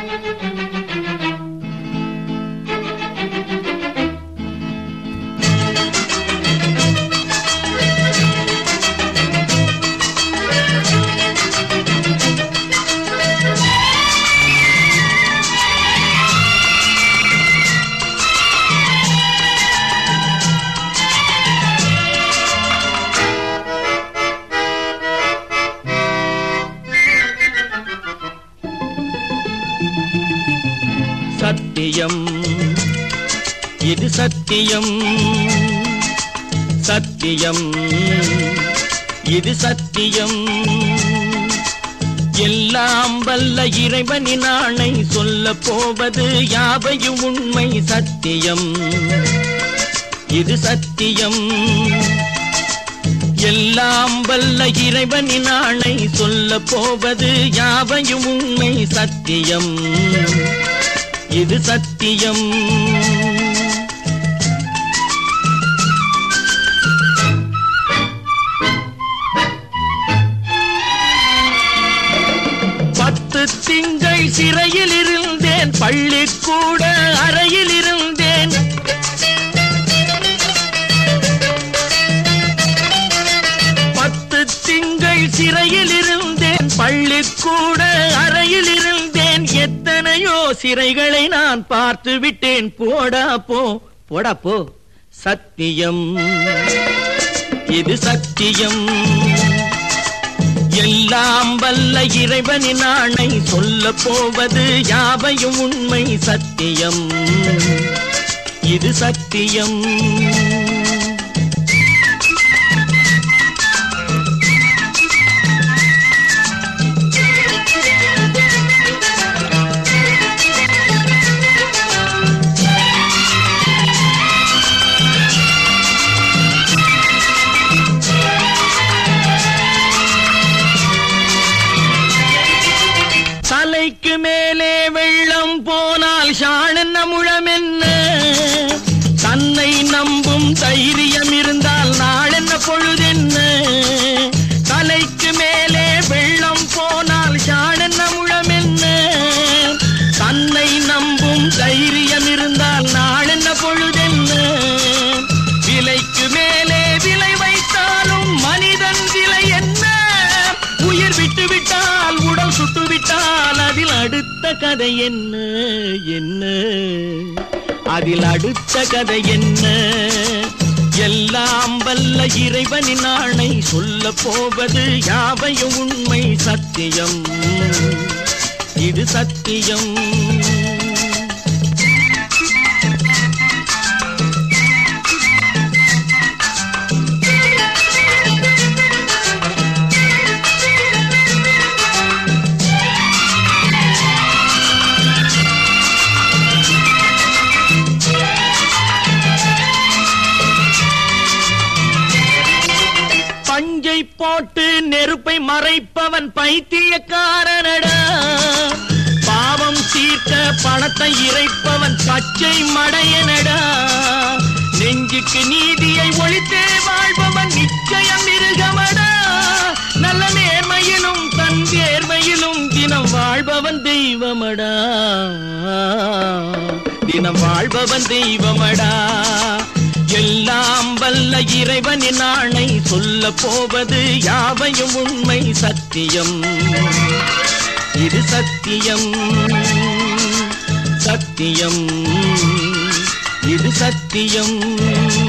சத்தியம் இது சத்தியம் சத்தியம் இது சத்தியம் எல்லாம் வல்ல இறைவனின் ஆணை சொல்ல போவது யாவையும் உண்மை சத்தியம் இது சத்தியம் எல்லாம் வல்ல இறைவனின் ஆணை சொல்ல போவது யாவையும் உண்மை சத்தியம் இது சத்தியம் பத்து திங்கள் சிறையில் இருந்தேன் பள்ளிக்கூட அறையில் இருந்தேன் பத்து திங்கள் சிறையில் இருந்தேன் பள்ளிக்கூட அறையில் இருந்தேன் எத்தனையோ சிறைகளை நான் பார்த்து விட்டேன் போடா போ போடா போ சத்தியம் இது சத்தியம் எல்லாம் வல்ல இறைவனின் ஆணை சொல்ல போவது யாவையும் உண்மை சத்தியம் இது சத்தியம் தலைக்கு மேலே வெள்ளம் போனால் ஷாணென்ன முழமென்ன தன்னை நம்பும் தைரியம் இருந்தால் நாளென்ன பொழுதென்ன தலைக்கு மேலே வெள்ளம் போனால் ஷாணென்ன முழமென்ன தன்னை நம்பும் தைரியம் இருந்தால் நாளென்ன பொழுதென்ன விலைக்கு மேலே விலை வைத்தாலும் மனிதன் விலை என்ன உயிர் விட்டு விட்டால் உடல் சுட்டு விட்டால் அதில் அடுத்த கதை என்ன என்ன அதில் அடுத்த கதை என்ன எல்லாம் வல்ல இறைவனின் ஆணை சொல்ல போவது யாவையும் உண்மை சத்தியம் இது சத்தியம் பஞ்சை போட்டு நெருப்பை மறைப்பவன் பைத்தியக்காரனடா பாவம் தீர்க்க பணத்தை இறைப்பவன் பச்சை மடையனடா நெஞ்சுக்கு நீதியை ஒழித்தே வாழ்பவன் நிச்சயம் மிருகமடா நல்ல நேர்மையிலும் தன் தேர்மையிலும் தினம் வாழ்பவன் தெய்வமடா தினம் வாழ்பவன் தெய்வமடா எல்லாம் வல்ல இறைவனின் ஆணை சொல்ல போவது யாவையும் உண்மை சத்தியம் இது சத்தியம் சத்தியம் இது சத்தியம்